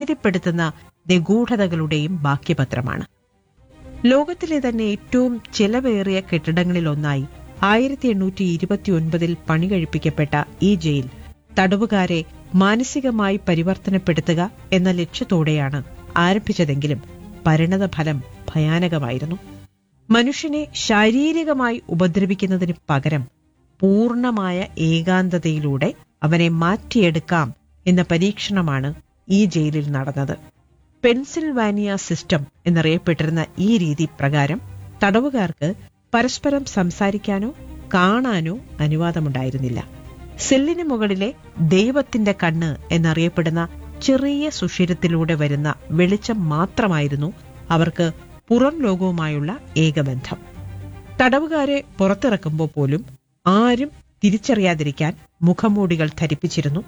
ഭീതിപ്പെടുത്തുന്ന നിഗൂഢതകളുടെയും ബാക്കിപത്രമാണ് ലോകത്തിലെ തന്നെ ഏറ്റവും ചെലവേറിയ കെട്ടിടങ്ങളിലൊന്നായി ആയിരത്തി എണ്ണൂറ്റി ഇരുപത്തി ഒൻപതിൽ പണി കഴിപ്പിക്കപ്പെട്ട ഈ ജയിൽ തടവുകാരെ മാനസികമായി പരിവർത്തനപ്പെടുത്തുക എന്ന ലക്ഷ്യത്തോടെയാണ് ആരംഭിച്ചതെങ്കിലും പരിണതഫലം ഭയാനകമായിരുന്നു മനുഷ്യനെ ശാരീരികമായി ഉപദ്രവിക്കുന്നതിന് പകരം പൂർണമായ ഏകാന്തതയിലൂടെ അവനെ മാറ്റിയെടുക്കാം എന്ന പരീക്ഷണമാണ് ഈ ജയിലിൽ നടന്നത് പെൻസിൽവാനിയ സിസ്റ്റം എന്നറിയപ്പെട്ടിരുന്ന ഈ രീതി പ്രകാരം തടവുകാർക്ക് പരസ്പരം സംസാരിക്കാനോ കാണാനോ അനുവാദമുണ്ടായിരുന്നില്ല സെല്ലിന് മുകളിലെ ദൈവത്തിന്റെ കണ്ണ് എന്നറിയപ്പെടുന്ന ചെറിയ സുഷിരത്തിലൂടെ വരുന്ന വെളിച്ചം മാത്രമായിരുന്നു അവർക്ക് പുറം ലോകവുമായുള്ള ഏകബന്ധം തടവുകാരെ പുറത്തിറക്കുമ്പോൾ പോലും ആരും തിരിച്ചറിയാതിരിക്കാൻ മുഖംമൂടികൾ ധരിപ്പിച്ചിരുന്നു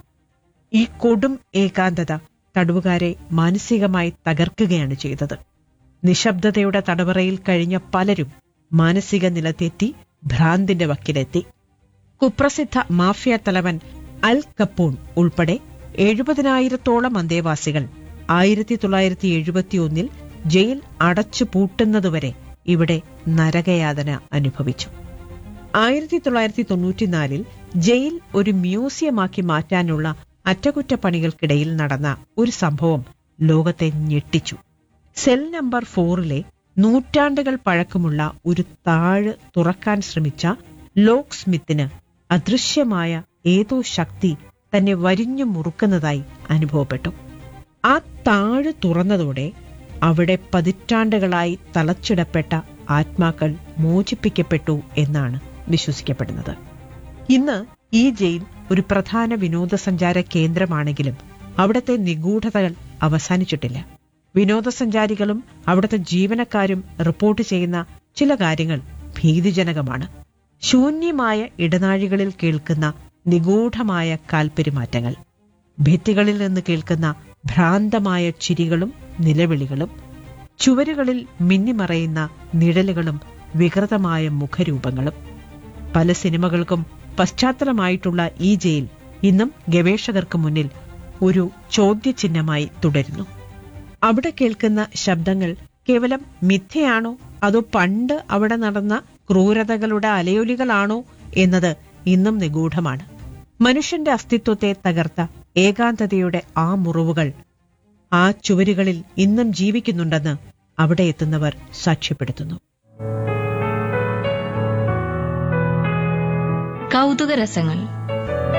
ഈ കൊടും ഏകാന്തത തടവുകാരെ മാനസികമായി തകർക്കുകയാണ് ചെയ്തത് നിശബ്ദതയുടെ തടവറയിൽ കഴിഞ്ഞ പലരും മാനസിക നിലത്തെത്തി ഭ്രാന്തിന്റെ വക്കിലെത്തി കുപ്രസിദ്ധ മാഫിയ തലവൻ അൽ കപ്പൂൺ ഉൾപ്പെടെ എഴുപതിനായിരത്തോളം അന്തേവാസികൾ ആയിരത്തി തൊള്ളായിരത്തി എഴുപത്തിയൊന്നിൽ ജയിൽ അടച്ചു പൂട്ടുന്നതുവരെ ഇവിടെ നരകയാതന അനുഭവിച്ചു ആയിരത്തി തൊള്ളായിരത്തി തൊണ്ണൂറ്റിനാലിൽ ജയിൽ ഒരു മ്യൂസിയമാക്കി മാറ്റാനുള്ള അറ്റകുറ്റപ്പണികൾക്കിടയിൽ നടന്ന ഒരു സംഭവം ലോകത്തെ ഞെട്ടിച്ചു സെൽ നമ്പർ ഫോറിലെ നൂറ്റാണ്ടുകൾ പഴക്കമുള്ള ഒരു താഴ് തുറക്കാൻ ശ്രമിച്ച ലോക്ക് സ്മിത്തിന് അദൃശ്യമായ ഏതോ ശക്തി തന്നെ വരിഞ്ഞു മുറുക്കുന്നതായി അനുഭവപ്പെട്ടു ആ താഴ് തുറന്നതോടെ അവിടെ പതിറ്റാണ്ടുകളായി തളച്ചിടപ്പെട്ട ആത്മാക്കൾ മോചിപ്പിക്കപ്പെട്ടു എന്നാണ് വിശ്വസിക്കപ്പെടുന്നത് ഇന്ന് ഈ ജയിൽ ഒരു പ്രധാന വിനോദസഞ്ചാര കേന്ദ്രമാണെങ്കിലും അവിടുത്തെ നിഗൂഢതകൾ അവസാനിച്ചിട്ടില്ല വിനോദസഞ്ചാരികളും അവിടുത്തെ ജീവനക്കാരും റിപ്പോർട്ട് ചെയ്യുന്ന ചില കാര്യങ്ങൾ ഭീതിജനകമാണ് ശൂന്യമായ ഇടനാഴികളിൽ കേൾക്കുന്ന നിഗൂഢമായ കാൽപ്പെരുമാറ്റങ്ങൾ ഭിത്തികളിൽ നിന്ന് കേൾക്കുന്ന ഭ്രാന്തമായ ചിരികളും നിലവിളികളും ചുവരുകളിൽ മിന്നിമറയുന്ന നിഴലുകളും വികൃതമായ മുഖരൂപങ്ങളും പല സിനിമകൾക്കും പശ്ചാത്തലമായിട്ടുള്ള ഈ ജയിൽ ഇന്നും ഗവേഷകർക്ക് മുന്നിൽ ഒരു ചോദ്യചിഹ്നമായി തുടരുന്നു അവിടെ കേൾക്കുന്ന ശബ്ദങ്ങൾ കേവലം മിഥ്യയാണോ അതോ പണ്ട് അവിടെ നടന്ന ക്രൂരതകളുടെ അലയൊലികളാണോ എന്നത് ഇന്നും നിഗൂഢമാണ് മനുഷ്യന്റെ അസ്തിത്വത്തെ തകർത്ത ഏകാന്തതയുടെ ആ മുറിവുകൾ ആ ചുവരുകളിൽ ഇന്നും ജീവിക്കുന്നുണ്ടെന്ന് അവിടെ എത്തുന്നവർ സാക്ഷ്യപ്പെടുത്തുന്നു കൗതുകരസങ്ങൾ